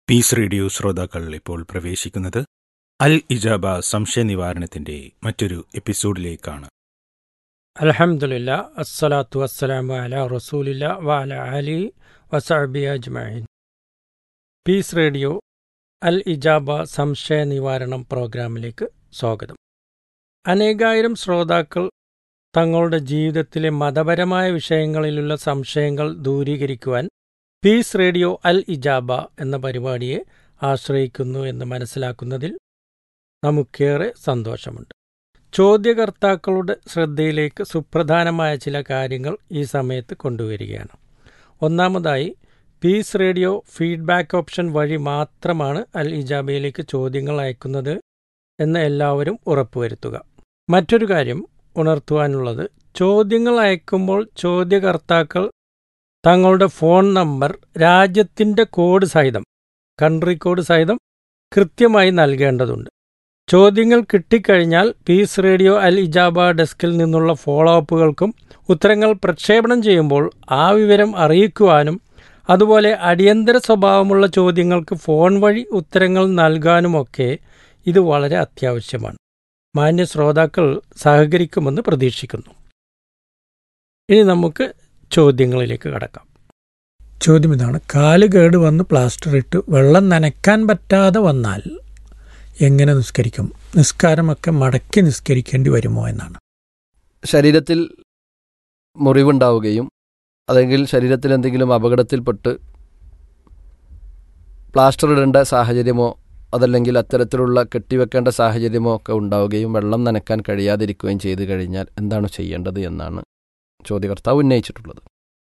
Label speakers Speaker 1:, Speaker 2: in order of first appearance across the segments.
Speaker 1: Piece radio ശ്രോതാക്കൾ ഇപ്പോൾ പ്രവേശിക്കുന്നത് അൽ ഇജാബ സംശയ നിവാരണത്തിന്റെ മറ്റൊരു എപ്പിസോഡിലേക്കാണ്
Speaker 2: അലഹമുല്ല അസ്സലാത്തു വസ്സലാമു അല റസൂലില്ല വഅല അലി വസഅബി അജ്മഈൻ പീസ് റേഡിയോ അൽ ഇജാബ സംശയ നിവാരണം പ്രോഗ്രാമിലേക്ക് സ്വാഗതം അനേകായിരം ശ്രോതാക്കൾ തങ്ങളുടെ ജീവിതത്തിലെ മതപരമായ വിഷയങ്ങളിലുള്ള സംശയങ്ങൾ ദൂരീകരിക്കുവാൻ പീസ് റേഡിയോ അൽ ഇജാബ എന്ന പരിപാടിയെ ആശ്രയിക്കുന്നു എന്ന് മനസ്സിലാക്കുന്നതിൽ നമുക്കേറെ സന്തോഷമുണ്ട് ചോദ്യകർത്താക്കളുടെ ശ്രദ്ധയിലേക്ക് സുപ്രധാനമായ ചില കാര്യങ്ങൾ ഈ സമയത്ത് കൊണ്ടുവരികയാണ് ഒന്നാമതായി പീസ് റേഡിയോ ഫീഡ്ബാക്ക് ഓപ്ഷൻ വഴി മാത്രമാണ് അൽ ഇജാബയിലേക്ക് ചോദ്യങ്ങൾ അയക്കുന്നത് എന്ന് എല്ലാവരും ഉറപ്പുവരുത്തുക മറ്റൊരു കാര്യം ഉണർത്തുവാനുള്ളത് ചോദ്യങ്ങൾ അയക്കുമ്പോൾ ചോദ്യകർത്താക്കൾ തങ്ങളുടെ ഫോൺ നമ്പർ രാജ്യത്തിൻ്റെ കോഡ് സഹിതം കൺട്രി കോഡ് സഹിതം കൃത്യമായി നൽകേണ്ടതുണ്ട് ചോദ്യങ്ങൾ കിട്ടിക്കഴിഞ്ഞാൽ പീസ് റേഡിയോ അൽ ഇജാബ ഡെസ്കിൽ നിന്നുള്ള ഫോളോ അപ്പുകൾക്കും ഉത്തരങ്ങൾ പ്രക്ഷേപണം ചെയ്യുമ്പോൾ ആ വിവരം അറിയിക്കുവാനും അതുപോലെ അടിയന്തര സ്വഭാവമുള്ള ചോദ്യങ്ങൾക്ക് ഫോൺ വഴി ഉത്തരങ്ങൾ നൽകാനുമൊക്കെ ഇത് വളരെ അത്യാവശ്യമാണ് മാന്യ ശ്രോതാക്കൾ സഹകരിക്കുമെന്ന് പ്രതീക്ഷിക്കുന്നു ഇനി നമുക്ക് ചോദ്യങ്ങളിലേക്ക് കടക്കാം ചോദ്യം ഇതാണ് കാല് കേട് വന്ന് പ്ലാസ്റ്റർ ഇട്ട് വെള്ളം നനയ്ക്കാൻ പറ്റാതെ വന്നാൽ എങ്ങനെ നിസ്കരിക്കും നിസ്കാരമൊക്കെ മടക്കി നിസ്കരിക്കേണ്ടി വരുമോ എന്നാണ്
Speaker 3: ശരീരത്തിൽ മുറിവുണ്ടാവുകയും അല്ലെങ്കിൽ ശരീരത്തിൽ എന്തെങ്കിലും അപകടത്തിൽപ്പെട്ട് പ്ലാസ്റ്റർ ഇടേണ്ട സാഹചര്യമോ അതല്ലെങ്കിൽ അത്തരത്തിലുള്ള കെട്ടിവെക്കേണ്ട സാഹചര്യമോ ഒക്കെ ഉണ്ടാവുകയും വെള്ളം നനക്കാൻ കഴിയാതിരിക്കുകയും ചെയ്തു കഴിഞ്ഞാൽ എന്താണ് ചെയ്യേണ്ടത് എന്നാണ് ചോദ്യകർത്താവ് ഉന്നയിച്ചിട്ടുള്ളത്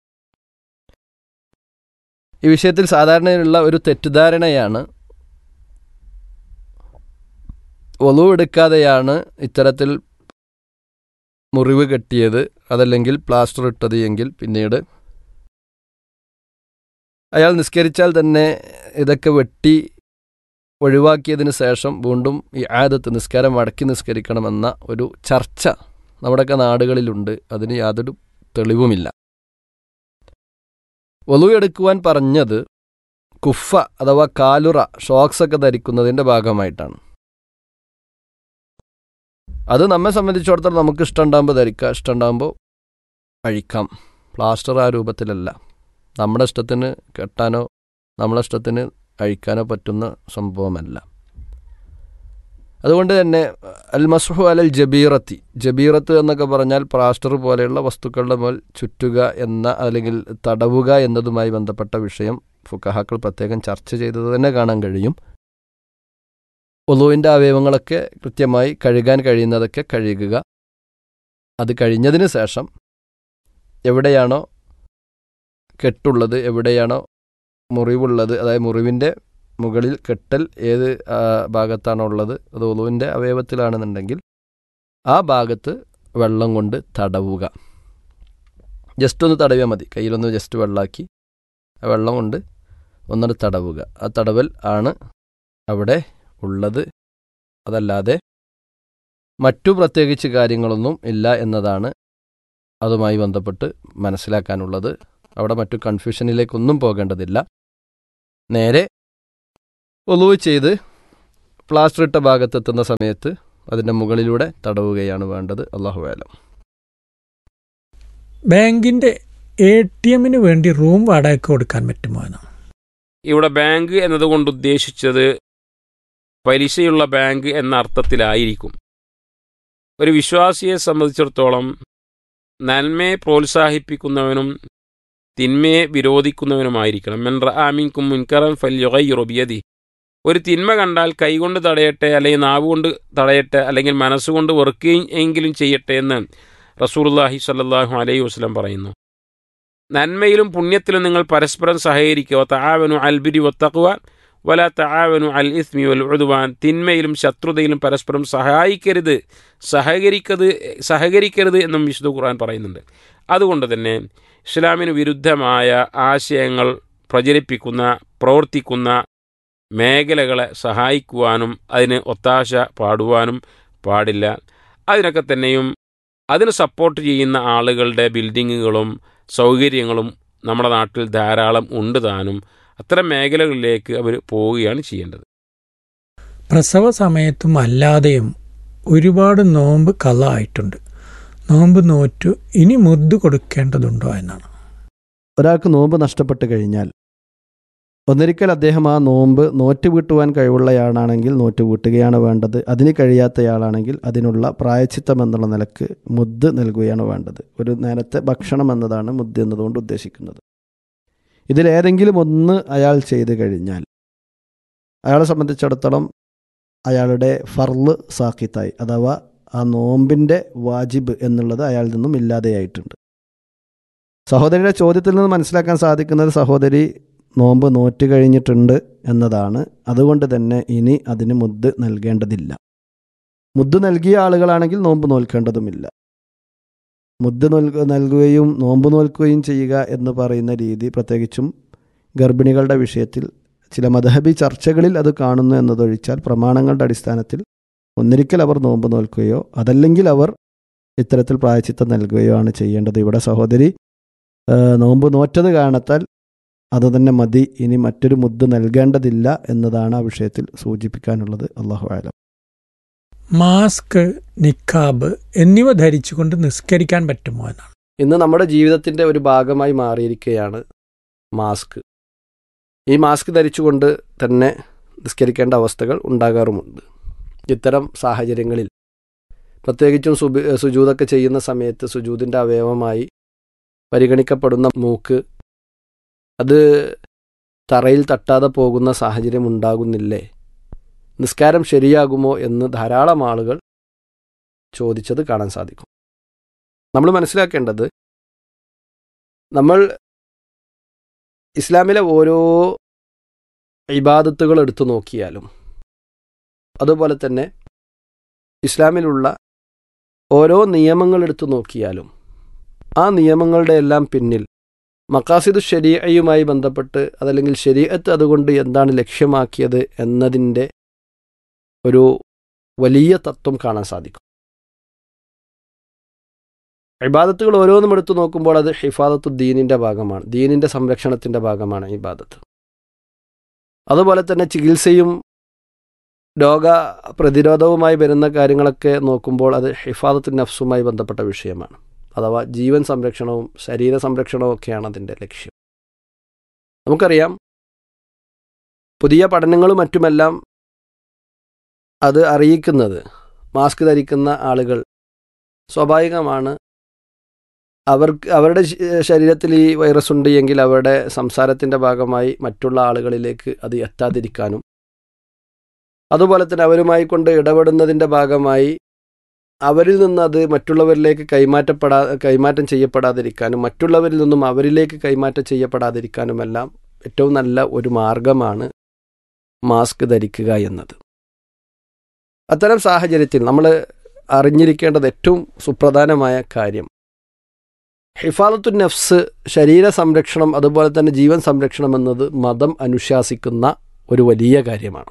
Speaker 3: ഈ വിഷയത്തിൽ സാധാരണയുള്ള ഒരു തെറ്റിദ്ധാരണയാണ് ഒലു എടുക്കാതെയാണ് ഇത്തരത്തിൽ മുറിവ് കെട്ടിയത് അതല്ലെങ്കിൽ പ്ലാസ്റ്റർ ഇട്ടത് എങ്കിൽ പിന്നീട് അയാൾ നിസ്കരിച്ചാൽ തന്നെ ഇതൊക്കെ വെട്ടി ഒഴിവാക്കിയതിന് ശേഷം വീണ്ടും ഈ ആദത്ത് നിസ്കാരം മടക്കി നിസ്കരിക്കണമെന്ന ഒരു ചർച്ച നമ്മുടെയൊക്കെ നാടുകളിലുണ്ട് അതിന് യാതൊരു തെളിവുമില്ല ഒലു എടുക്കുവാൻ പറഞ്ഞത് കുഫ അഥവാ കാലുറ ഷോക്സ് ഒക്കെ ധരിക്കുന്നതിൻ്റെ ഭാഗമായിട്ടാണ് അത് നമ്മെ സംബന്ധിച്ചിടത്തോളം നമുക്ക് ഇഷ്ടമുണ്ടാകുമ്പോൾ ധരിക്കാം ഇഷ്ടമുണ്ടാകുമ്പോൾ അഴിക്കാം പ്ലാസ്റ്റർ ആ രൂപത്തിലല്ല നമ്മുടെ ഇഷ്ടത്തിന് കെട്ടാനോ നമ്മളെ ഇഷ്ടത്തിന് അഴിക്കാനോ പറ്റുന്ന സംഭവമല്ല അതുകൊണ്ട് തന്നെ അൽ മസ്ഹു അലൽ ജബീറത്തി ജബീറത്ത് എന്നൊക്കെ പറഞ്ഞാൽ പ്ലാസ്റ്റർ പോലെയുള്ള വസ്തുക്കളുടെ മേൽ ചുറ്റുക എന്ന അല്ലെങ്കിൽ തടവുക എന്നതുമായി ബന്ധപ്പെട്ട വിഷയം ഫുക്കഹാക്കൾ പ്രത്യേകം ചർച്ച ചെയ്തത് തന്നെ കാണാൻ കഴിയും ഒലുവിൻ്റെ അവയവങ്ങളൊക്കെ കൃത്യമായി കഴുകാൻ കഴിയുന്നതൊക്കെ കഴുകുക അത് കഴിഞ്ഞതിന് ശേഷം എവിടെയാണോ കെട്ടുള്ളത് എവിടെയാണോ മുറിവുള്ളത് അതായത് മുറിവിൻ്റെ മുകളിൽ കെട്ടൽ ഏത് ഭാഗത്താണോ ഉള്ളത് അത് ഒലുവിൻ്റെ അവയവത്തിലാണെന്നുണ്ടെങ്കിൽ ആ ഭാഗത്ത് വെള്ളം കൊണ്ട് തടവുക ജസ്റ്റ് ഒന്ന് തടവിയാൽ മതി കയ്യിലൊന്ന് ജസ്റ്റ് വെള്ളമാക്കി ആ വെള്ളം കൊണ്ട് ഒന്നത് തടവുക ആ തടവൽ ആണ് അവിടെ ഉള്ളത് അതല്ലാതെ മറ്റു പ്രത്യേകിച്ച് കാര്യങ്ങളൊന്നും ഇല്ല എന്നതാണ് അതുമായി ബന്ധപ്പെട്ട് മനസ്സിലാക്കാനുള്ളത് അവിടെ മറ്റു കൺഫ്യൂഷനിലേക്കൊന്നും പോകേണ്ടതില്ല നേരെ ഒലുവ് ചെയ്ത് പ്ലാസ്റ്റർ ഇട്ട ഭാഗത്തെത്തുന്ന സമയത്ത് അതിൻ്റെ മുകളിലൂടെ തടവുകയാണ് വേണ്ടത് അള്ളാഹു വേലം
Speaker 2: ബാങ്കിന്റെ എ ടി എമ്മിന് വേണ്ടി റൂം വാടകയ്ക്ക് കൊടുക്കാൻ പറ്റുമോ എന്നാണ്
Speaker 4: ഇവിടെ ബാങ്ക് എന്നതുകൊണ്ട് ഉദ്ദേശിച്ചത് പലിശയുള്ള ബാങ്ക് എന്ന അർത്ഥത്തിലായിരിക്കും ഒരു വിശ്വാസിയെ സംബന്ധിച്ചിടത്തോളം നന്മയെ പ്രോത്സാഹിപ്പിക്കുന്നവനും തിന്മയെ വിരോധിക്കുന്നവനുമായിരിക്കണം മെൻ ആമിൻകും മുൻകറൻ ഫല്യുഗയ്യുറബിയതി ഒരു തിന്മ കണ്ടാൽ കൈകൊണ്ട് തടയട്ടെ അല്ലെങ്കിൽ നാവ് കൊണ്ട് തടയട്ടെ അല്ലെങ്കിൽ മനസ്സുകൊണ്ട് വെറുക്കുകയും എങ്കിലും ചെയ്യട്ടെ എന്ന് റസൂർല്ലാഹി സല്ലാഹു അലൈഹി വസ്ലം പറയുന്നു നന്മയിലും പുണ്യത്തിലും നിങ്ങൾ പരസ്പരം സഹകരിക്കുക താവനു അൽബിരി വത്തക്കുവ വല താവനു അൽ ഇസ്മി വൽ ഉഴുവാൻ തിന്മയിലും ശത്രുതയിലും പരസ്പരം സഹായിക്കരുത് സഹകരിക്കരുത് സഹകരിക്കരുത് എന്നും വിശുദ്ധ ഖുർആൻ പറയുന്നുണ്ട് അതുകൊണ്ട് തന്നെ ഇസ്ലാമിന് വിരുദ്ധമായ ആശയങ്ങൾ പ്രചരിപ്പിക്കുന്ന പ്രവർത്തിക്കുന്ന മേഖലകളെ സഹായിക്കുവാനും അതിന് ഒത്താശ പാടുവാനും പാടില്ല അതിനൊക്കെ തന്നെയും അതിന് സപ്പോർട്ട് ചെയ്യുന്ന ആളുകളുടെ ബിൽഡിങ്ങുകളും സൗകര്യങ്ങളും നമ്മുടെ നാട്ടിൽ ധാരാളം ഉണ്ട് താനും അത്തരം മേഖലകളിലേക്ക് അവർ പോവുകയാണ് ചെയ്യേണ്ടത്
Speaker 2: പ്രസവ സമയത്തും അല്ലാതെയും ഒരുപാട് നോമ്പ് കല ആയിട്ടുണ്ട് നോമ്പ് നോറ്റു ഇനി മുദ്ദ് കൊടുക്കേണ്ടതുണ്ടോ എന്നാണ്
Speaker 5: ഒരാൾക്ക് നോമ്പ് നഷ്ടപ്പെട്ട് കഴിഞ്ഞാൽ ഒന്നിരിക്കൽ അദ്ദേഹം ആ നോമ്പ് നോറ്റ് വീട്ടുവാൻ കഴിവുള്ളയാളാണെങ്കിൽ നോറ്റ് വീട്ടുകയാണ് വേണ്ടത് അതിന് കഴിയാത്തയാളാണെങ്കിൽ അതിനുള്ള പ്രായച്ചിത്തം എന്നുള്ള നിലക്ക് മുദ്ദ് നൽകുകയാണ് വേണ്ടത് ഒരു നേരത്തെ ഭക്ഷണം എന്നതാണ് മുദ്ദ് എന്നതുകൊണ്ട് ഉദ്ദേശിക്കുന്നത് ഇതിലേതെങ്കിലും ഒന്ന് അയാൾ ചെയ്തു കഴിഞ്ഞാൽ അയാളെ സംബന്ധിച്ചിടത്തോളം അയാളുടെ ഫർള് സാക്കിത്തായി അഥവാ ആ നോമ്പിൻ്റെ വാജിബ് എന്നുള്ളത് അയാളിൽ നിന്നും ഇല്ലാതെയായിട്ടുണ്ട് സഹോദരിയുടെ ചോദ്യത്തിൽ നിന്ന് മനസ്സിലാക്കാൻ സാധിക്കുന്നത് സഹോദരി നോമ്പ് നോറ്റ് കഴിഞ്ഞിട്ടുണ്ട് എന്നതാണ് അതുകൊണ്ട് തന്നെ ഇനി അതിന് മുദ്ദ് നൽകേണ്ടതില്ല മുദ്ദ് നൽകിയ ആളുകളാണെങ്കിൽ നോമ്പ് നോൽക്കേണ്ടതുമില്ല മുദ്ദ് നൽക നൽകുകയും നോമ്പ് നോൽക്കുകയും ചെയ്യുക എന്ന് പറയുന്ന രീതി പ്രത്യേകിച്ചും ഗർഭിണികളുടെ വിഷയത്തിൽ ചില മധഹബി ചർച്ചകളിൽ അത് കാണുന്നു എന്നതൊഴിച്ചാൽ പ്രമാണങ്ങളുടെ അടിസ്ഥാനത്തിൽ ഒന്നിരിക്കൽ അവർ നോമ്പ് നോൽക്കുകയോ അതല്ലെങ്കിൽ അവർ ഇത്തരത്തിൽ പ്രായച്ചിത്തം നൽകുകയോ ആണ് ചെയ്യേണ്ടത് ഇവിടെ സഹോദരി ആ, നോമ്പ് നോറ്റത് കാണത്താൽ അത് തന്നെ മതി ഇനി മറ്റൊരു മുദ്ദ് നൽകേണ്ടതില്ല എന്നതാണ് ആ വിഷയത്തിൽ സൂചിപ്പിക്കാനുള്ളത് അള്ളാഹു ആലം
Speaker 2: മാസ്ക് നിക്കാബ് എന്നിവ ധരിച്ചുകൊണ്ട് നിസ്കരിക്കാൻ പറ്റുമോ എന്നാണ്
Speaker 3: ഇന്ന് നമ്മുടെ ജീവിതത്തിൻ്റെ ഒരു ഭാഗമായി മാറിയിരിക്കുകയാണ് മാസ്ക് ഈ മാസ്ക് ധരിച്ചുകൊണ്ട് തന്നെ നിസ്കരിക്കേണ്ട അവസ്ഥകൾ ഉണ്ടാകാറുമുണ്ട് ഇത്തരം സാഹചര്യങ്ങളിൽ പ്രത്യേകിച്ചും സുബി സുജൂതൊക്കെ ചെയ്യുന്ന സമയത്ത് സുജൂതിൻ്റെ അവയവമായി പരിഗണിക്കപ്പെടുന്ന മൂക്ക് അത് തറയിൽ തട്ടാതെ പോകുന്ന സാഹചര്യം ഉണ്ടാകുന്നില്ലേ നിസ്കാരം ശരിയാകുമോ എന്ന് ധാരാളം ആളുകൾ ചോദിച്ചത് കാണാൻ സാധിക്കും നമ്മൾ മനസ്സിലാക്കേണ്ടത് നമ്മൾ ഇസ്ലാമിലെ ഓരോ ഇബാദത്തുകൾ എടുത്തു നോക്കിയാലും അതുപോലെ തന്നെ ഇസ്ലാമിലുള്ള ഓരോ നിയമങ്ങൾ എടുത്തു നോക്കിയാലും ആ നിയമങ്ങളുടെ എല്ലാം പിന്നിൽ മക്കാസിദ് ശരീഅയുമായി ബന്ധപ്പെട്ട് അതല്ലെങ്കിൽ ശരീഅത്ത് അതുകൊണ്ട് എന്താണ് ലക്ഷ്യമാക്കിയത് എന്നതിൻ്റെ ഒരു വലിയ തത്വം കാണാൻ സാധിക്കും ഇബാദത്തുകൾ ഓരോന്നും എടുത്തു നോക്കുമ്പോൾ അത് ഹിഫാദത്തു ദീനിൻ്റെ ഭാഗമാണ് ദീനിൻ്റെ സംരക്ഷണത്തിൻ്റെ ഭാഗമാണ് ഇബാദത്ത് അതുപോലെ തന്നെ ചികിത്സയും രോഗ പ്രതിരോധവുമായി വരുന്ന കാര്യങ്ങളൊക്കെ നോക്കുമ്പോൾ അത് ഹിഫാദത്തു നഫ്സുമായി ബന്ധപ്പെട്ട വിഷയമാണ് അഥവാ ജീവൻ സംരക്ഷണവും ശരീര സംരക്ഷണവും ഒക്കെയാണ് അതിൻ്റെ ലക്ഷ്യം നമുക്കറിയാം പുതിയ പഠനങ്ങളും മറ്റുമെല്ലാം അത് അറിയിക്കുന്നത് മാസ്ക് ധരിക്കുന്ന ആളുകൾ സ്വാഭാവികമാണ് അവർക്ക് അവരുടെ ശ- ശരീരത്തിൽ ഈ വൈറസ് ഉണ്ട് എങ്കിൽ അവരുടെ സംസാരത്തിൻ്റെ ഭാഗമായി മറ്റുള്ള ആളുകളിലേക്ക് അത് എത്താതിരിക്കാനും അതുപോലെ തന്നെ അവരുമായി കൊണ്ട് ഇടപെടുന്നതിൻ്റെ ഭാഗമായി അവരിൽ നിന്ന് അത് മറ്റുള്ളവരിലേക്ക് കൈമാറ്റപ്പെടാ കൈമാറ്റം ചെയ്യപ്പെടാതിരിക്കാനും മറ്റുള്ളവരിൽ നിന്നും അവരിലേക്ക് കൈമാറ്റം ചെയ്യപ്പെടാതിരിക്കാനുമെല്ലാം ഏറ്റവും നല്ല ഒരു മാർഗമാണ് മാസ്ക് ധരിക്കുക എന്നത് അത്തരം സാഹചര്യത്തിൽ നമ്മൾ അറിഞ്ഞിരിക്കേണ്ടത് ഏറ്റവും സുപ്രധാനമായ കാര്യം ഹിഫാദത്തു നഫ്സ് ശരീര സംരക്ഷണം അതുപോലെ തന്നെ ജീവൻ സംരക്ഷണം എന്നത് മതം അനുശാസിക്കുന്ന ഒരു വലിയ കാര്യമാണ്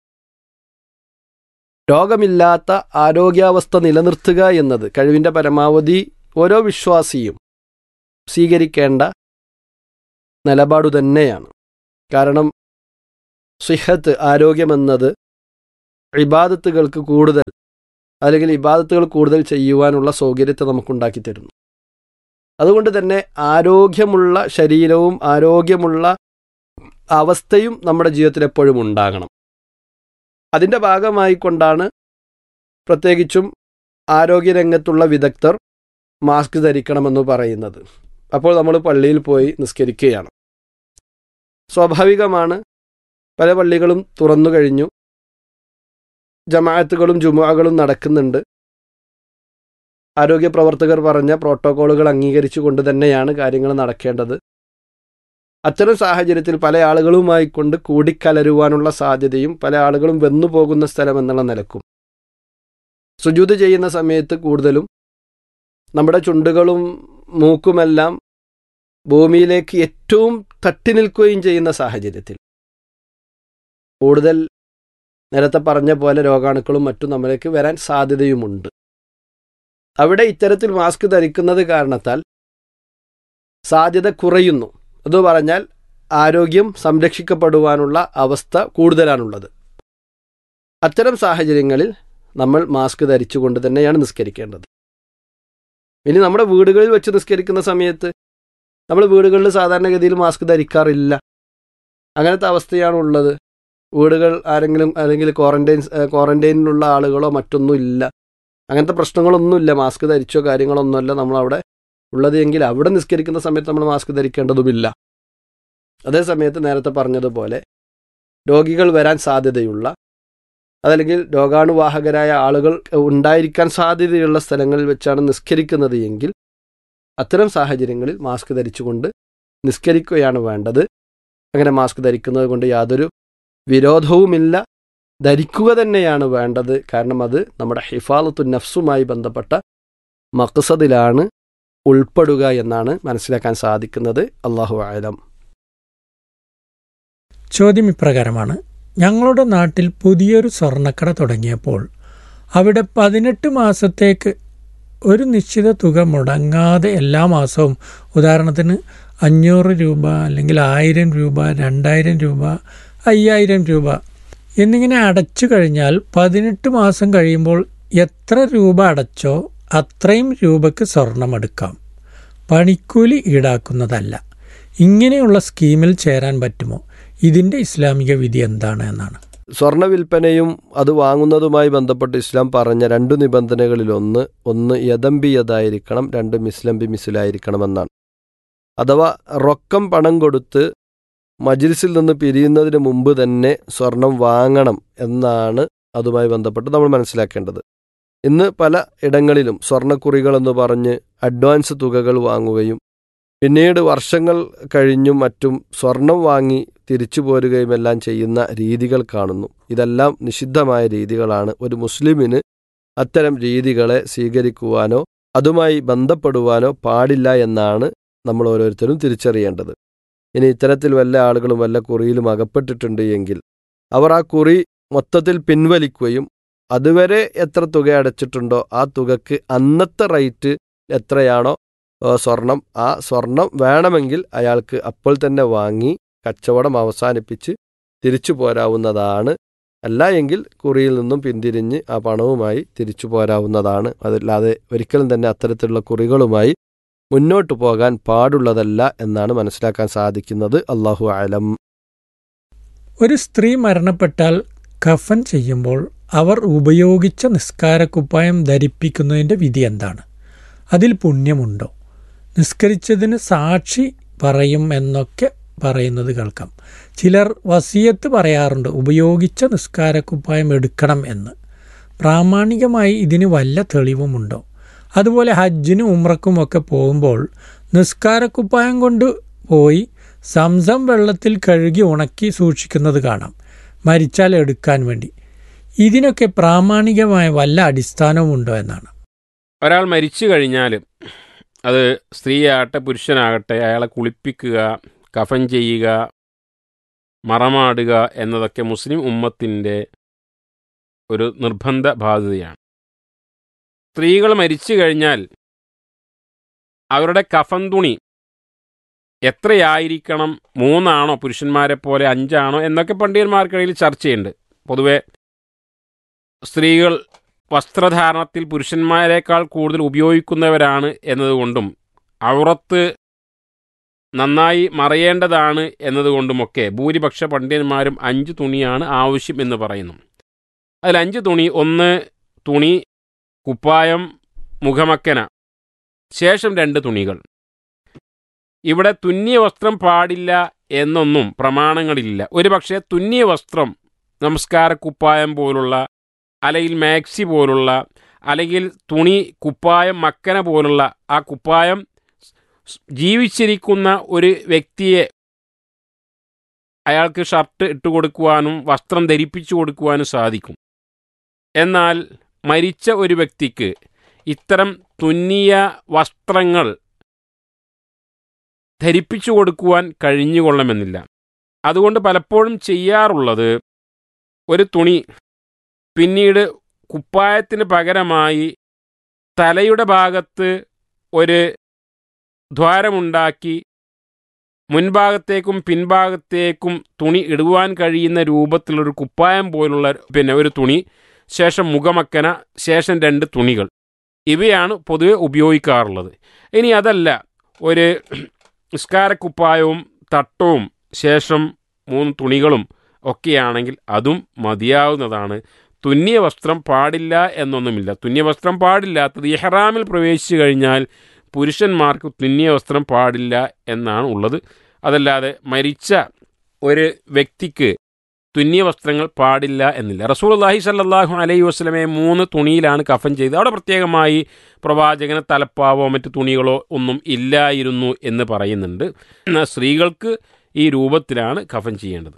Speaker 3: രോഗമില്ലാത്ത ആരോഗ്യാവസ്ഥ നിലനിർത്തുക എന്നത് കഴിവിൻ്റെ പരമാവധി ഓരോ വിശ്വാസിയും സ്വീകരിക്കേണ്ട നിലപാടു തന്നെയാണ് കാരണം സിഹത്ത് ആരോഗ്യമെന്നത് ഇബാദത്തുകൾക്ക് കൂടുതൽ അല്ലെങ്കിൽ ഇബാദത്തുകൾ കൂടുതൽ ചെയ്യുവാനുള്ള സൗകര്യത്തെ നമുക്കുണ്ടാക്കി തരുന്നു അതുകൊണ്ട് തന്നെ ആരോഗ്യമുള്ള ശരീരവും ആരോഗ്യമുള്ള അവസ്ഥയും നമ്മുടെ ജീവിതത്തിൽ എപ്പോഴും ഉണ്ടാകണം അതിൻ്റെ ഭാഗമായി കൊണ്ടാണ് പ്രത്യേകിച്ചും ആരോഗ്യരംഗത്തുള്ള വിദഗ്ധർ മാസ്ക് ധരിക്കണമെന്ന് പറയുന്നത് അപ്പോൾ നമ്മൾ പള്ളിയിൽ പോയി നിസ്കരിക്കുകയാണ് സ്വാഭാവികമാണ് പല പള്ളികളും തുറന്നു കഴിഞ്ഞു ജമാഅത്തുകളും ജുമുഅകളും നടക്കുന്നുണ്ട് ആരോഗ്യ പ്രവർത്തകർ പറഞ്ഞ പ്രോട്ടോക്കോളുകൾ അംഗീകരിച്ചുകൊണ്ട് തന്നെയാണ് കാര്യങ്ങൾ നടക്കേണ്ടത് അത്തരം സാഹചര്യത്തിൽ പല ആളുകളുമായി കൊണ്ട് കൂടിക്കലരുവാനുള്ള സാധ്യതയും പല ആളുകളും വന്നു പോകുന്ന സ്ഥലം എന്നുള്ള നിലക്കും സുജൂത് ചെയ്യുന്ന സമയത്ത് കൂടുതലും നമ്മുടെ ചുണ്ടുകളും മൂക്കുമെല്ലാം ഭൂമിയിലേക്ക് ഏറ്റവും തട്ടി നിൽക്കുകയും ചെയ്യുന്ന സാഹചര്യത്തിൽ കൂടുതൽ നേരത്തെ പറഞ്ഞ പോലെ രോഗാണുക്കളും മറ്റും നമ്മളിലേക്ക് വരാൻ സാധ്യതയുമുണ്ട് അവിടെ ഇത്തരത്തിൽ മാസ്ക് ധരിക്കുന്നത് കാരണത്താൽ സാധ്യത കുറയുന്നു എന്ന് പറഞ്ഞാൽ ആരോഗ്യം സംരക്ഷിക്കപ്പെടുവാനുള്ള അവസ്ഥ കൂടുതലാണുള്ളത് അത്തരം സാഹചര്യങ്ങളിൽ നമ്മൾ മാസ്ക് ധരിച്ചുകൊണ്ട് തന്നെയാണ് നിസ്കരിക്കേണ്ടത് ഇനി നമ്മുടെ വീടുകളിൽ വെച്ച് നിസ്കരിക്കുന്ന സമയത്ത് നമ്മൾ വീടുകളിൽ സാധാരണഗതിയിൽ മാസ്ക് ധരിക്കാറില്ല അങ്ങനത്തെ അവസ്ഥയാണ് ഉള്ളത് വീടുകൾ ആരെങ്കിലും അല്ലെങ്കിൽ ക്വാറന്റൈൻ ക്വാറന്റൈനിലുള്ള ആളുകളോ മറ്റൊന്നും ഇല്ല അങ്ങനത്തെ പ്രശ്നങ്ങളൊന്നുമില്ല മാസ്ക് ധരിച്ചോ കാര്യങ്ങളൊന്നുമല്ല നമ്മളവിടെ ഉള്ളത് എങ്കിൽ അവിടെ നിസ്കരിക്കുന്ന സമയത്ത് നമ്മൾ മാസ്ക് ധരിക്കേണ്ടതുമില്ല അതേ സമയത്ത് നേരത്തെ പറഞ്ഞതുപോലെ രോഗികൾ വരാൻ സാധ്യതയുള്ള അതല്ലെങ്കിൽ രോഗാണുവാഹകരായ ആളുകൾ ഉണ്ടായിരിക്കാൻ സാധ്യതയുള്ള സ്ഥലങ്ങളിൽ വെച്ചാണ് നിസ്കരിക്കുന്നത് എങ്കിൽ അത്തരം സാഹചര്യങ്ങളിൽ മാസ്ക് ധരിച്ചുകൊണ്ട് നിസ്കരിക്കുകയാണ് വേണ്ടത് അങ്ങനെ മാസ്ക് ധരിക്കുന്നത് കൊണ്ട് യാതൊരു വിരോധവുമില്ല ധരിക്കുക തന്നെയാണ് വേണ്ടത് കാരണം അത് നമ്മുടെ ഹിഫാലത്തു നഫ്സുമായി ബന്ധപ്പെട്ട മക്സദിലാണ് ഉൾപ്പെടുക എന്നാണ് മനസ്സിലാക്കാൻ സാധിക്കുന്നത് അള്ളാഹു ആലം
Speaker 2: ചോദ്യം ഇപ്രകാരമാണ് ഞങ്ങളുടെ നാട്ടിൽ പുതിയൊരു സ്വർണ്ണക്കട തുടങ്ങിയപ്പോൾ അവിടെ പതിനെട്ട് മാസത്തേക്ക് ഒരു നിശ്ചിത തുക മുടങ്ങാതെ എല്ലാ മാസവും ഉദാഹരണത്തിന് അഞ്ഞൂറ് രൂപ അല്ലെങ്കിൽ ആയിരം രൂപ രണ്ടായിരം രൂപ അയ്യായിരം രൂപ എന്നിങ്ങനെ അടച്ചു കഴിഞ്ഞാൽ പതിനെട്ട് മാസം കഴിയുമ്പോൾ എത്ര രൂപ അടച്ചോ അത്രയും രൂപയ്ക്ക് സ്വർണമെടുക്കാം പണിക്കൂലി ഈടാക്കുന്നതല്ല ഇങ്ങനെയുള്ള സ്കീമിൽ ചേരാൻ പറ്റുമോ ഇതിൻ്റെ ഇസ്ലാമിക വിധി എന്താണ് എന്നാണ്
Speaker 3: സ്വർണ്ണ വിൽപ്പനയും അത് വാങ്ങുന്നതുമായി ബന്ധപ്പെട്ട് ഇസ്ലാം പറഞ്ഞ രണ്ടു നിബന്ധനകളിൽ ഒന്ന് ഒന്ന് യദംബിയതായിരിക്കണം രണ്ട് മിസ്ലംബി മിസിലായിരിക്കണമെന്നാണ് അഥവാ റൊക്കം പണം കൊടുത്ത് മജിൽസിൽ നിന്ന് പിരിയുന്നതിന് മുമ്പ് തന്നെ സ്വർണം വാങ്ങണം എന്നാണ് അതുമായി ബന്ധപ്പെട്ട് നമ്മൾ മനസ്സിലാക്കേണ്ടത് ഇന്ന് പല ഇടങ്ങളിലും സ്വർണ്ണക്കുറികളെന്ന് പറഞ്ഞ് അഡ്വാൻസ് തുകകൾ വാങ്ങുകയും പിന്നീട് വർഷങ്ങൾ കഴിഞ്ഞും മറ്റും സ്വർണം വാങ്ങി തിരിച്ചു പോരുകയും എല്ലാം ചെയ്യുന്ന രീതികൾ കാണുന്നു ഇതെല്ലാം നിഷിദ്ധമായ രീതികളാണ് ഒരു മുസ്ലിമിന് അത്തരം രീതികളെ സ്വീകരിക്കുവാനോ അതുമായി ബന്ധപ്പെടുവാനോ പാടില്ല എന്നാണ് നമ്മൾ ഓരോരുത്തരും തിരിച്ചറിയേണ്ടത് ഇനി ഇത്തരത്തിൽ വല്ല ആളുകളും വല്ല കുറിയിലും അകപ്പെട്ടിട്ടുണ്ട് എങ്കിൽ അവർ ആ കുറി മൊത്തത്തിൽ പിൻവലിക്കുകയും അതുവരെ എത്ര തുക അടച്ചിട്ടുണ്ടോ ആ തുകക്ക് അന്നത്തെ റേറ്റ് എത്രയാണോ ഏ, സ്വർണം ആ സ്വർണം വേണമെങ്കിൽ അയാൾക്ക് അപ്പോൾ തന്നെ വാങ്ങി കച്ചവടം അവസാനിപ്പിച്ച് തിരിച്ചു പോരാവുന്നതാണ് അല്ല എങ്കിൽ കുറിയിൽ നിന്നും പിന്തിരിഞ്ഞ് ആ പണവുമായി തിരിച്ചു പോരാവുന്നതാണ് അതല്ലാതെ ഒരിക്കലും തന്നെ അത്തരത്തിലുള്ള കുറികളുമായി മുന്നോട്ട് പോകാൻ പാടുള്ളതല്ല എന്നാണ് മനസ്സിലാക്കാൻ സാധിക്കുന്നത് അള്ളാഹു ആലം
Speaker 2: ഒരു സ്ത്രീ മരണപ്പെട്ടാൽ കഫൻ ചെയ്യുമ്പോൾ അവർ ഉപയോഗിച്ച നിസ്കാരക്കുപ്പായം ധരിപ്പിക്കുന്നതിൻ്റെ വിധി എന്താണ് അതിൽ പുണ്യമുണ്ടോ നിസ്കരിച്ചതിന് സാക്ഷി പറയും എന്നൊക്കെ പറയുന്നത് കേൾക്കാം ചിലർ വസിയത്ത് പറയാറുണ്ട് ഉപയോഗിച്ച നിസ്കാരക്കുപ്പായം എടുക്കണം എന്ന് പ്രാമാണികമായി ഇതിന് വല്ല തെളിവുമുണ്ടോ അതുപോലെ ഹജ്ജിനും ഉമ്രക്കുമൊക്കെ പോകുമ്പോൾ നിസ്കാരക്കുപ്പായം കൊണ്ട് പോയി സംസം വെള്ളത്തിൽ കഴുകി ഉണക്കി സൂക്ഷിക്കുന്നത് കാണാം മരിച്ചാൽ എടുക്കാൻ വേണ്ടി ഇതിനൊക്കെ പ്രാമാണികമായ വല്ല അടിസ്ഥാനവുമുണ്ടോ എന്നാണ്
Speaker 4: ഒരാൾ മരിച്ചു കഴിഞ്ഞാൽ അത് സ്ത്രീയാകട്ടെ പുരുഷനാകട്ടെ അയാളെ കുളിപ്പിക്കുക കഫൻ ചെയ്യുക മറമാടുക എന്നതൊക്കെ മുസ്ലിം ഉമ്മത്തിൻ്റെ ഒരു നിർബന്ധ ബാധ്യതയാണ് സ്ത്രീകൾ മരിച്ചു കഴിഞ്ഞാൽ അവരുടെ കഫൻ തുണി എത്രയായിരിക്കണം മൂന്നാണോ പുരുഷന്മാരെ പോലെ അഞ്ചാണോ എന്നൊക്കെ പണ്ഡിതന്മാർക്കിടയിൽ ചർച്ചയുണ്ട് പൊതുവെ സ്ത്രീകൾ വസ്ത്രധാരണത്തിൽ പുരുഷന്മാരെക്കാൾ കൂടുതൽ ഉപയോഗിക്കുന്നവരാണ് എന്നതുകൊണ്ടും ഔറത്ത് നന്നായി മറയേണ്ടതാണ് എന്നതുകൊണ്ടുമൊക്കെ ഭൂരിപക്ഷ പണ്ഡിതന്മാരും അഞ്ച് തുണിയാണ് ആവശ്യം എന്ന് പറയുന്നു അതിൽ അഞ്ച് തുണി ഒന്ന് തുണി കുപ്പായം മുഖമക്കന ശേഷം രണ്ട് തുണികൾ ഇവിടെ തുന്നിയ വസ്ത്രം പാടില്ല എന്നൊന്നും പ്രമാണങ്ങളില്ല ഒരുപക്ഷെ തുന്നിയ വസ്ത്രം നമസ്കാര കുപ്പായം പോലുള്ള അല്ലെങ്കിൽ മാക്സി പോലുള്ള അല്ലെങ്കിൽ തുണി കുപ്പായം മക്കന പോലുള്ള ആ കുപ്പായം സ് ജീവിച്ചിരിക്കുന്ന ഒരു വ്യക്തിയെ അയാൾക്ക് ഷർട്ട് ഇട്ട് കൊടുക്കുവാനും വസ്ത്രം ധരിപ്പിച്ചു കൊടുക്കുവാനും സാധിക്കും എന്നാൽ മരിച്ച ഒരു വ്യക്തിക്ക് ഇത്തരം തുന്നിയ വസ്ത്രങ്ങൾ ധരിപ്പിച്ചു കൊടുക്കുവാൻ കഴിഞ്ഞുകൊള്ളണമെന്നില്ല അതുകൊണ്ട് പലപ്പോഴും ചെയ്യാറുള്ളത് ഒരു തുണി പിന്നീട് കുപ്പായത്തിന് പകരമായി തലയുടെ ഭാഗത്ത് ഒരു ദ്വാരമുണ്ടാക്കി മുൻഭാഗത്തേക്കും പിൻഭാഗത്തേക്കും തുണി ഇടുവാൻ കഴിയുന്ന രൂപത്തിലൊരു കുപ്പായം പോലുള്ള പിന്നെ ഒരു തുണി ശേഷം മുഖമക്കന ശേഷം രണ്ട് തുണികൾ ഇവയാണ് പൊതുവെ ഉപയോഗിക്കാറുള്ളത് ഇനി അതല്ല ഒരു നിസ്കാരക്കുപ്പായവും തട്ടവും ശേഷം മൂന്ന് തുണികളും ഒക്കെയാണെങ്കിൽ അതും മതിയാവുന്നതാണ് തുന്നിയ വസ്ത്രം പാടില്ല എന്നൊന്നുമില്ല തുന്നിയ വസ്ത്രം പാടില്ലാത്തത് ഇഹ്റാമിൽ പ്രവേശിച്ചു കഴിഞ്ഞാൽ പുരുഷന്മാർക്ക് തുന്നിയ വസ്ത്രം പാടില്ല എന്നാണ് ഉള്ളത് അതല്ലാതെ മരിച്ച ഒരു വ്യക്തിക്ക് തുന്നിയ വസ്ത്രങ്ങൾ പാടില്ല എന്നില്ല റസൂൽ അള്ളാഹി സല്ലാഹു അലൈഹി വസ്ലമെ മൂന്ന് തുണിയിലാണ് കഫൻ ചെയ്തത് അവിടെ പ്രത്യേകമായി പ്രവാചകന് തലപ്പാവോ മറ്റ് തുണികളോ ഒന്നും ഇല്ലായിരുന്നു എന്ന് പറയുന്നുണ്ട് എന്നാൽ സ്ത്രീകൾക്ക് ഈ രൂപത്തിലാണ് കഫൻ ചെയ്യേണ്ടത്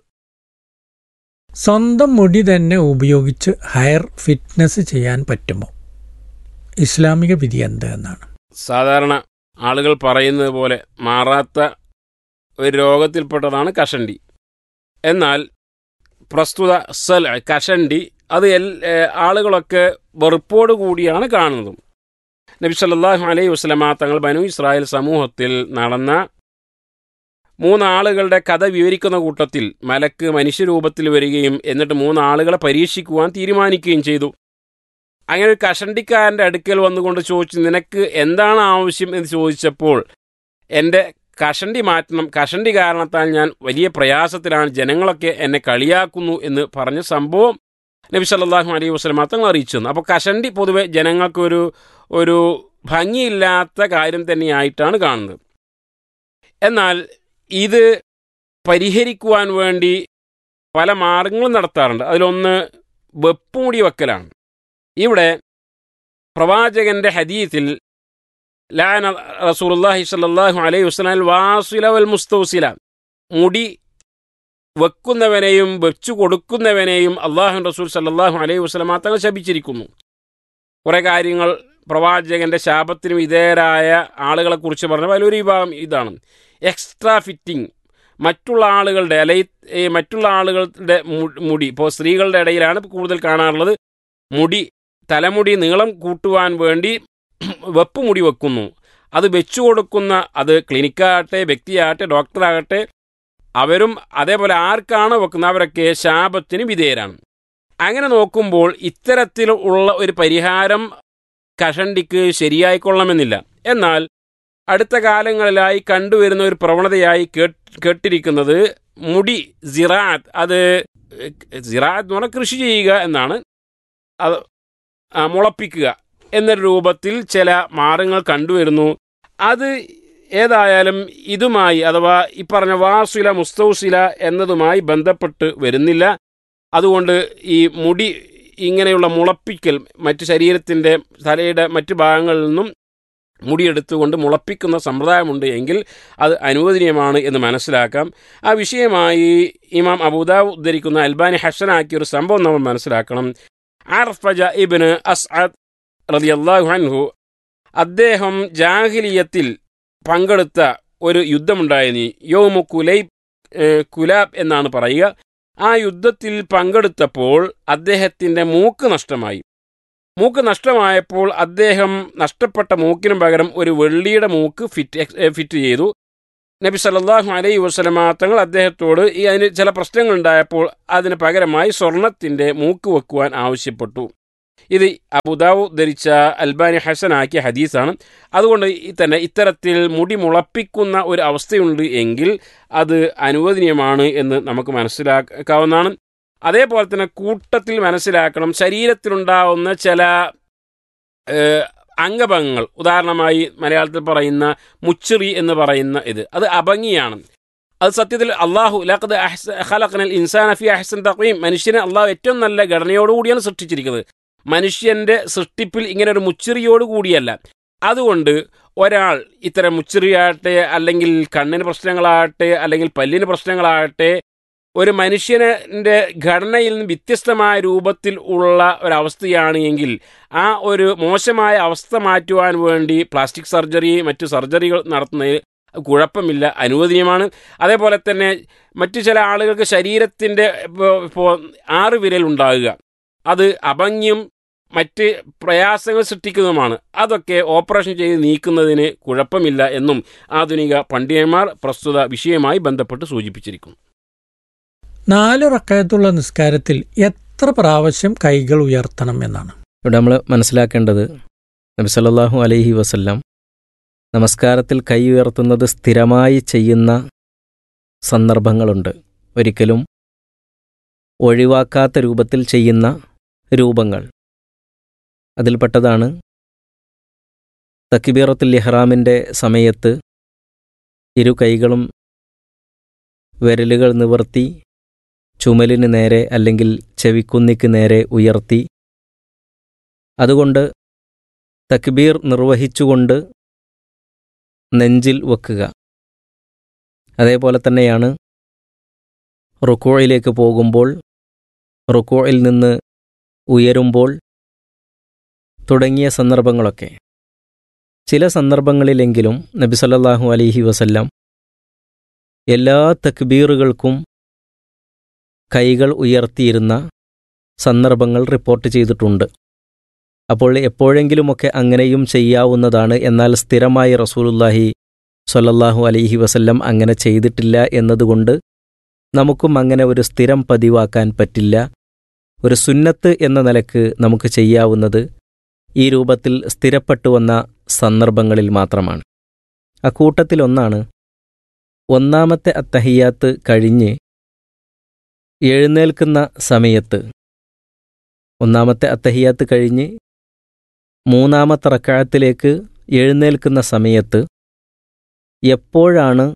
Speaker 2: സ്വന്തം മുടി തന്നെ ഉപയോഗിച്ച് ഹെയർ ഫിറ്റ്നസ് ചെയ്യാൻ പറ്റുമോ ഇസ്ലാമിക വിധി എന്ത് എന്നാണ്
Speaker 4: സാധാരണ ആളുകൾ പറയുന്നത് പോലെ മാറാത്ത ഒരു രോഗത്തിൽപ്പെട്ടതാണ് കഷണ്ടി എന്നാൽ പ്രസ്തുത സൽ കഷണ്ടി അത് എൽ ഏഹ് ആളുകളൊക്കെ വെറുപ്പോടു കൂടിയാണ് കാണുന്നതും നബി സല്ലല്ലാഹു അലൈഹി വസ്ലമ തങ്ങൾ ബനു ഇസ്രായേൽ സമൂഹത്തിൽ നടന്ന മൂന്നാളുകളുടെ കഥ വിവരിക്കുന്ന കൂട്ടത്തിൽ മലക്ക് മനുഷ്യരൂപത്തിൽ വരികയും എന്നിട്ട് മൂന്നാളുകളെ പരീക്ഷിക്കുവാൻ തീരുമാനിക്കുകയും ചെയ്തു അങ്ങനെ ഒരു കഷണ്ടിക്കാരൻ്റെ അടുക്കൽ വന്നുകൊണ്ട് ചോദിച്ചു നിനക്ക് എന്താണ് ആവശ്യം എന്ന് ചോദിച്ചപ്പോൾ എൻ്റെ കഷണ്ടി മാറ്റണം കഷണ്ടി കാരണത്താൽ ഞാൻ വലിയ പ്രയാസത്തിലാണ് ജനങ്ങളൊക്കെ എന്നെ കളിയാക്കുന്നു എന്ന് പറഞ്ഞ സംഭവം നബി സല്ലല്ലാഹു അലൈഹി വസ്ലമ തങ്ങൾ അറിയിച്ചു തന്നു അപ്പോൾ കഷണ്ടി പൊതുവെ ജനങ്ങൾക്കൊരു ഒരു ഭംഗിയില്ലാത്ത കാര്യം തന്നെയായിട്ടാണ് കാണുന്നത് എന്നാൽ ഇത് പരിഹരിക്കുവാൻ വേണ്ടി പല മാർഗങ്ങളും നടത്താറുണ്ട് അതിലൊന്ന് വെപ്പുമുടി വെക്കലാണ് ഇവിടെ പ്രവാചകന്റെ ഹദീത്തിൽ ലാന റസൂലുള്ളാഹി സ്വല്ലല്ലാഹു അലൈഹി വസല്ലം വാസില വൽ മുസ്തൗസില മുടി വെക്കുന്നവനെയും വെച്ചു കൊടുക്കുന്നവനെയും അള്ളാഹു റസൂൽ സല്ലല്ലാഹു അലൈഹി വസല്ലം തങ്ങൾ ശപിച്ചിരിക്കുന്നു കുറേ കാര്യങ്ങൾ പ്രവാചകന്റെ ശാപത്തിന് വിധേയരായ ആളുകളെക്കുറിച്ച് പറഞ്ഞ വലിയൊരു വിഭാഗം ഇതാണ് എക്സ്ട്രാ ഫിറ്റിംഗ് മറ്റുള്ള ആളുകളുടെ അല്ലെ ഈ മറ്റുള്ള ആളുകളുടെ മു- മുടി ഇപ്പോൾ സ്ത്രീകളുടെ ഇടയിലാണ് കൂടുതൽ കാണാറുള്ളത് മുടി തലമുടി നീളം കൂട്ടുവാൻ വേണ്ടി വെപ്പ് മുടി വെക്കുന്നു അത് വെച്ചു കൊടുക്കുന്ന അത് ക്ലിനിക്കാകട്ടെ വ്യക്തിയാകട്ടെ ഡോക്ടറാകട്ടെ അവരും അതേപോലെ ആർക്കാണ് വെക്കുന്നത് അവരൊക്കെ ശാപത്തിന് വിധേയരാണ് അങ്ങനെ നോക്കുമ്പോൾ ഇത്തരത്തിൽ ഉള്ള ഒരു പരിഹാരം കഷണ്ടിക്ക് ശരിയായിക്കൊള്ളണമെന്നില്ല എന്നാൽ അടുത്ത കാലങ്ങളിലായി കണ്ടുവരുന്ന ഒരു പ്രവണതയായി കേട്ട് കേട്ടിരിക്കുന്നത് മുടി സിറാത്ത് അത് സിറാത്ത് എന്ന് പറഞ്ഞാൽ കൃഷി ചെയ്യുക എന്നാണ് അത് ആ, മുളപ്പിക്കുക എന്ന രൂപത്തിൽ ചില മാർഗങ്ങൾ കണ്ടുവരുന്നു അത് ഏതായാലും ഇതുമായി അഥവാ ഈ പറഞ്ഞ വാസുല മുസ്തൗസില എന്നതുമായി ബന്ധപ്പെട്ട് വരുന്നില്ല അതുകൊണ്ട് ഈ മുടി ഇങ്ങനെയുള്ള മുളപ്പിക്കൽ മറ്റ് ശരീരത്തിൻ്റെ തലയുടെ മറ്റ് ഭാഗങ്ങളിൽ നിന്നും മുടിയെടുത്തുകൊണ്ട് മുളപ്പിക്കുന്ന സമ്പ്രദായമുണ്ട് എങ്കിൽ അത് അനുവദനീയമാണ് എന്ന് മനസ്സിലാക്കാം ആ വിഷയമായി ഇമാം അബൂദാവ് ഉദ്ധരിക്കുന്ന അൽബാനി ഹസനാക്കിയ ഒരു സംഭവം നമ്മൾ മനസ്സിലാക്കണം അർഫജ ഇബിന് അസ്അദ് റളിയല്ലാഹു അൻഹു അദ്ദേഹം ജാഹിലിയത്തിൽ പങ്കെടുത്ത ഒരു യുദ്ധമുണ്ടായിരുന്നു യോമു കുലൈബ് ഏഹ്, കുലാബ് എന്നാണ് പറയുക ആ യുദ്ധത്തിൽ പങ്കെടുത്തപ്പോൾ അദ്ദേഹത്തിൻ്റെ മൂക്ക് നഷ്ടമായി മൂക്ക് നഷ്ടമായപ്പോൾ അദ്ദേഹം നഷ്ടപ്പെട്ട മൂക്കിനും പകരം ഒരു വെള്ളിയുടെ മൂക്ക് ഫിറ്റ് എക്സ്- ഏഹ്, ഫിറ്റ് ചെയ്തു നബി സല്ലല്ലാഹു അലൈഹി വസല്ലമ തങ്ങൾ അദ്ദേഹത്തോട് ഈ അതിന് ചില പ്രശ്നങ്ങൾ ഉണ്ടായപ്പോൾ അതിന് പകരമായി സ്വർണത്തിൻ്റെ മൂക്ക് വെക്കുവാൻ ആവശ്യപ്പെട്ടു ഇത് അബുദാവു ധരിച്ച അൽബാനി ഹസനാക്കിയ ഹദീസാണ് അതുകൊണ്ട് ഈ തന്നെ ഇത്തരത്തിൽ മുടി മുളപ്പിക്കുന്ന ഒരു അവസ്ഥയുണ്ട് എങ്കിൽ അത് അനുവദനീയമാണ് എന്ന് നമുക്ക് മനസ്സിലാക്കാവുന്നതാണ് അതേപോലെ തന്നെ കൂട്ടത്തിൽ മനസ്സിലാക്കണം ശരീരത്തിലുണ്ടാവുന്ന ചില ഏഹ്, അംഗഭംഗങ്ങൾ ഉദാഹരണമായി മലയാളത്തിൽ പറയുന്ന മുച്ചിറി എന്ന് പറയുന്ന ഇത് അത് അഭംഗിയാണ് അത് സത്യത്തിൽ അള്ളാഹു ലഖദ് അഹ്സ- ഖലഖനൽ ഇൻസാന ഫി അഹ്സൻ തഖ്വീം മനുഷ്യനെ അള്ളാഹു ഏറ്റവും നല്ല ഘടനയോടുകൂടിയാണ് സൃഷ്ടിച്ചിരിക്കുന്നത് മനുഷ്യന്റെ സൃഷ്ടിപ്പിൽ ഇങ്ങനെ ഒരു മുച്ചിറിയോട് കൂടിയല്ല അതുകൊണ്ട് ഒരാൾ ഇത്തരം മുച്ചിറിയാകട്ടെ അല്ലെങ്കിൽ കണ്ണിന് പ്രശ്നങ്ങളാകട്ടെ അല്ലെങ്കിൽ പല്ലിന് പ്രശ്നങ്ങളാകട്ടെ ഒരു മനുഷ്യൻ്റെ ഘടനയിൽ നിന്ന് വ്യത്യസ്തമായ രൂപത്തിൽ ഉള്ള ഒരവസ്ഥയാണ് എങ്കിൽ ആ ഒരു മോശമായ അവസ്ഥ മാറ്റുവാൻ വേണ്ടി പ്ലാസ്റ്റിക് സർജറി മറ്റു സർജറികൾ നടത്തുന്നതിൽ കുഴപ്പമില്ല അനുവദനീയമാണ് അതേപോലെ തന്നെ മറ്റു ചില ആളുകൾക്ക് ശരീരത്തിൻ്റെ ഇപ്പോൾ ഇപ്പോൾ ആറ് വിരൽ ഉണ്ടാകുക അത് അഭംഗ്യം മറ്റ് പ്രയാസങ്ങൾ സൃഷ്ടിക്കുന്നതുമാണ് അതൊക്കെ ഓപ്പറേഷൻ ചെയ്ത് നീക്കുന്നതിന് കുഴപ്പമില്ല എന്നും ആധുനിക പണ്ഡിതന്മാർ പ്രസ്തുത വിഷയവുമായി ബന്ധപ്പെട്ട് സൂചിപ്പിച്ചിരിക്കുന്നു
Speaker 2: നാല് റക്കയത്തുള്ള നിസ്കാരത്തിൽ എത്ര പ്രാവശ്യം കൈകൾ ഉയർത്തണം എന്നാണ്
Speaker 6: ഇവിടെ നമ്മൾ മനസ്സിലാക്കേണ്ടത് നബി സല്ലല്ലാഹു അലൈഹി വസല്ലം നമസ്കാരത്തിൽ കൈ ഉയർത്തുന്നത് സ്ഥിരമായി ചെയ്യുന്ന സന്ദർഭങ്ങളുണ്ട് ഒരിക്കലും ഒഴിവാക്കാത്ത രൂപത്തിൽ ചെയ്യുന്ന രൂപങ്ങൾ അതിൽപ്പെട്ടതാണ് തക്കിബീറത്തുൽ ഇഹ്റാമിൻ്റെ സമയത്ത് ഇരു കൈകളും വിരലുകൾ നിവർത്തി ചുമലിന് നേരെ അല്ലെങ്കിൽ ചെവിക്കുന്നിക്ക് നേരെ ഉയർത്തി അതുകൊണ്ട് തക്ബീർ നിർവഹിച്ചുകൊണ്ട് നെഞ്ചിൽ വെക്കുക അതേപോലെ തന്നെയാണ് റുക്കോയിലേക്ക് പോകുമ്പോൾ റുക്കോയിൽ നിന്ന് ഉയരുമ്പോൾ തുടങ്ങിയ സന്ദർഭങ്ങളൊക്കെ ചില സന്ദർഭങ്ങളിലെങ്കിലും നബി സല്ലല്ലാഹു അലൈഹി വസല്ലം എല്ലാ തക്ബീറുകൾക്കും കൈകൾ ഉയർത്തിയിരുന്ന സന്ദർഭങ്ങൾ റിപ്പോർട്ട് ചെയ്തിട്ടുണ്ട് അപ്പോൾ എപ്പോഴെങ്കിലുമൊക്കെ അങ്ങനെയും ചെയ്യാവുന്നതാണ് എന്നാൽ സ്ഥിരമായി റസൂലുല്ലാഹി സ്വല്ലല്ലാഹു അലൈഹി വസല്ലം അങ്ങനെ ചെയ്തിട്ടില്ല എന്നതുകൊണ്ട് നമുക്കും അങ്ങനെ ഒരു സ്ഥിരം പതിവാക്കാൻ പറ്റില്ല ഒരു സുന്നത്ത് എന്ന നിലക്ക് നമുക്ക് ചെയ്യാവുന്നത് ഈ രൂപത്തിൽ സ്ഥിരപ്പെട്ടു വന്ന സന്ദർഭങ്ങളിൽ മാത്രമാണ് അക്കൂട്ടത്തിലൊന്നാണ് ഒന്നാമത്തെ അത്തഹിയാത്ത് കഴിഞ്ഞ് എഴുന്നേൽക്കുന്ന സമയത്ത് ഒന്നാമത്തെ അത്തഹിയാത്ത് കഴിഞ്ഞ് മൂന്നാമത്തെ റക്കാഴത്തിലേക്ക് എഴുന്നേൽക്കുന്ന സമയത്ത് എപ്പോഴാണ്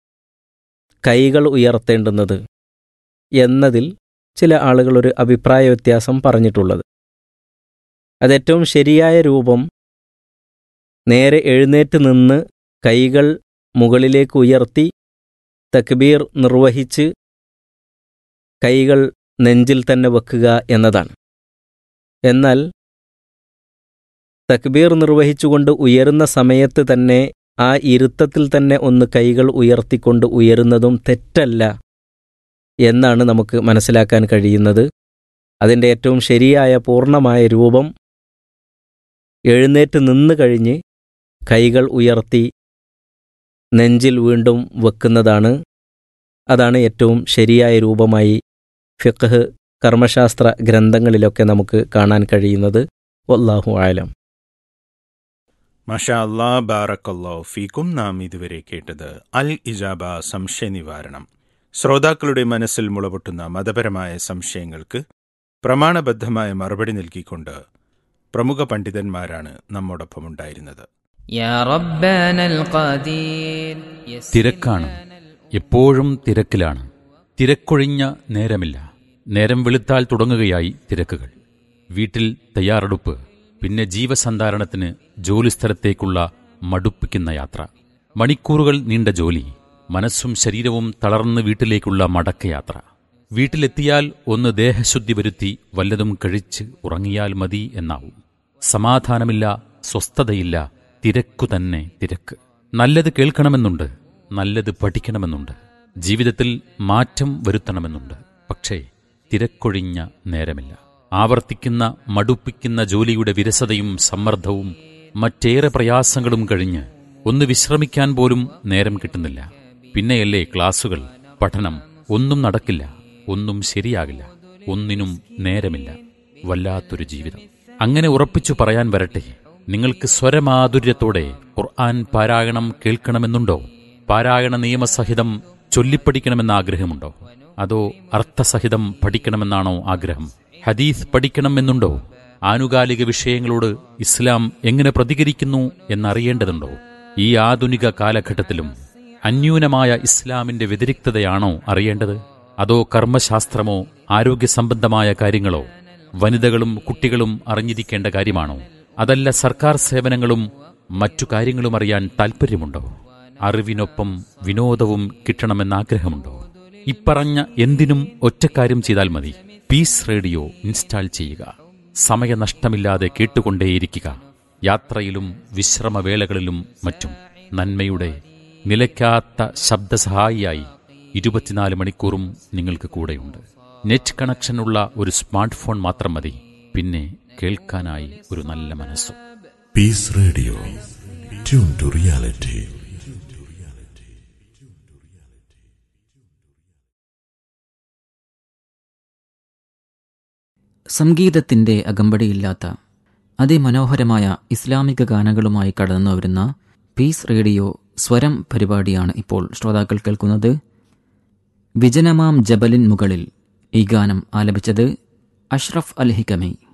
Speaker 6: കൈകൾ ഉയർത്തേണ്ടുന്നത് എന്നതിൽ ചില ആളുകൾ ഒരു അഭിപ്രായ വ്യത്യാസം പറഞ്ഞിട്ടുള്ളത് അതേറ്റവും ശരിയായ രൂപം നേരെ എഴുന്നേറ്റ് നിന്ന് കൈകൾ മുകളിലേക്ക് ഉയർത്തി തക്ബീർ നിർവഹിച്ച് കൈകൾ നെഞ്ചിൽ തന്നെ വെക്കുക എന്നതാണ് എന്നാൽ തക്ബീർ നിർവഹിച്ചുകൊണ്ട് ഉയരുന്ന സമയത്ത് തന്നെ ആ ഇരുത്തത്തിൽ തന്നെ ഒന്ന് കൈകൾ ഉയർത്തിക്കൊണ്ട് ഉയരുന്നതും തെറ്റല്ല എന്നാണ് നമുക്ക് മനസ്സിലാക്കാൻ കഴിയുന്നത് അതിൻ്റെ ഏറ്റവും ശരിയായ പൂർണ്ണമായ രൂപം എഴുന്നേറ്റ് നിന്ന് കഴിഞ്ഞ് കൈകൾ ഉയർത്തി നെഞ്ചിൽ വീണ്ടും വെക്കുന്നതാണ് അതാണ് ഏറ്റവും ശരിയായ രൂപമായി ഫിഖ് കർമ്മശാസ്ത്ര ഗ്രന്ഥങ്ങളിലൊക്കെ നമുക്ക് കാണാൻ കഴിയുന്നത് വല്ലാഹു ആലം
Speaker 1: മഷാ അല്ലാ ബാറക്കല്ലോ ഫീക്കും നാം ഇതുവരെ കേട്ടത് അൽ ഇജാബ സംശയ നിവാരണം ശ്രോതാക്കളുടെ മനസ്സിൽ മുളപൊട്ടുന്ന മതപരമായ സംശയങ്ങൾക്ക് പ്രമാണബദ്ധമായ മറുപടി നൽകിക്കൊണ്ട് പ്രമുഖ പണ്ഡിതന്മാരാണ് നമ്മോടൊപ്പമുണ്ടായിരുന്നത്
Speaker 7: يا ربنا القدير يسر
Speaker 8: തിരക്കാണ്
Speaker 7: لنا
Speaker 8: എപ്പോഴും തിരക്കിലാണ് തിരക്കൊഴിഞ്ഞ നേരമില്ല നേരം വെളുത്താൽ തുടങ്ങുകയായി തിരക്കുകൾ വീട്ടിൽ തയ്യാറെടുപ്പ് പിന്നെ ജീവസന്ധാരണത്തിന് ജോലിസ്ഥലത്തേക്കുള്ള മടുപ്പിക്കുന്ന യാത്ര മണിക്കൂറുകൾ നീണ്ട ജോലി മനസ്സും ശരീരവും തളർന്ന് വീട്ടിലേക്കുള്ള മടക്കയാത്ര വീട്ടിലെത്തിയാൽ ഒന്ന് ദേഹശുദ്ധി വരുത്തി വല്ലതും കഴിച്ച് ഉറങ്ങിയാൽ മതി എന്നാവും സമാധാനമില്ല സ്വസ്ഥതയില്ല തിരക്കു തന്നെ തിരക്ക് നല്ലത് കേൾക്കണമെന്നുണ്ട് നല്ലത് പഠിക്കണമെന്നുണ്ട് ജീവിതത്തിൽ മാറ്റം വരുത്തണമെന്നുണ്ട് പക്ഷേ തിരക്കൊഴിഞ്ഞ നേരമില്ല ആവർത്തിക്കുന്ന മടുപ്പിക്കുന്ന ജോലിയുടെ വിരസതയും സമ്മർദ്ദവും മറ്റേറെ പ്രയാസങ്ങളും കഴിഞ്ഞ് ഒന്ന് വിശ്രമിക്കാൻ പോലും നേരം കിട്ടുന്നില്ല പിന്നെയല്ലേ ക്ലാസുകൾ പഠനം ഒന്നും നടക്കില്ല ഒന്നും ശരിയാകില്ല ഒന്നിനും നേരമില്ല വല്ലാത്തൊരു ജീവിതം അങ്ങനെ ഉറപ്പിച്ചു പറയാൻ വരട്ടെ നിങ്ങൾക്ക് സ്വരമാധുര്യത്തോടെ ഖുർആൻ പാരായണം കേൾക്കണമെന്നുണ്ടോ പാരായണ നിയമസഹിതം ചൊല്ലിപ്പഠിക്കണമെന്ന ആഗ്രഹമുണ്ടോ അതോ അർത്ഥസഹിതം പഠിക്കണമെന്നാണോ ആഗ്രഹം ഹദീസ് പഠിക്കണമെന്നുണ്ടോ ആനുകാലിക വിഷയങ്ങളോട് ഇസ്ലാം എങ്ങനെ പ്രതികരിക്കുന്നു എന്നറിയേണ്ടതുണ്ടോ ഈ ആധുനിക കാലഘട്ടത്തിലും അന്യൂനമായ ഇസ്ലാമിന്റെ വ്യതിരിക്തതയാണോ അറിയേണ്ടത് അതോ കർമ്മശാസ്ത്രമോ ആരോഗ്യ സംബന്ധമായ കാര്യങ്ങളോ വനിതകളും കുട്ടികളും അറിഞ്ഞിരിക്കേണ്ട കാര്യമാണോ അതല്ല സർക്കാർ സേവനങ്ങളും മറ്റു കാര്യങ്ങളും അറിയാൻ താൽപ്പര്യമുണ്ടോ അറിവിനൊപ്പം വിനോദവും കിട്ടണമെന്നാഗ്രഹമുണ്ടോ ഇപ്പറഞ്ഞ എന്തിനും ഒറ്റക്കാര്യം ചെയ്താൽ മതി പീസ് റേഡിയോ ഇൻസ്റ്റാൾ ചെയ്യുക സമയനഷ്ടമില്ലാതെ കേട്ടുകൊണ്ടേയിരിക്കുക യാത്രയിലും വിശ്രമവേളകളിലും മറ്റും നന്മയുടെ നിലയ്ക്കാത്ത ശബ്ദസഹായിയായി ഇരുപത്തിനാല് മണിക്കൂറും നിങ്ങൾക്ക് കൂടെയുണ്ട് നെറ്റ് കണക്ഷനുള്ള ഒരു സ്മാർട്ട് ഫോൺ മാത്രം മതി പിന്നെ കേൾക്കാനായി ഒരു നല്ല മനസ്സും
Speaker 9: Peace Radio. Tune to reality.
Speaker 10: സംഗീതത്തിൻ്റെ അകമ്പടിയില്ലാത്ത അതിമനോഹരമായ ഇസ്ലാമിക ഗാനങ്ങളുമായി കടന്നു വരുന്ന പീസ് റേഡിയോ സ്വരം പരിപാടിയാണ് ഇപ്പോൾ ശ്രോതാക്കൾ കേൾക്കുന്നത് വിജനമാം ജബലിൻ മുകളിൽ ഈ ഗാനം ആലപിച്ചത് അഷ്റഫ് അൽ ഹിക്കമി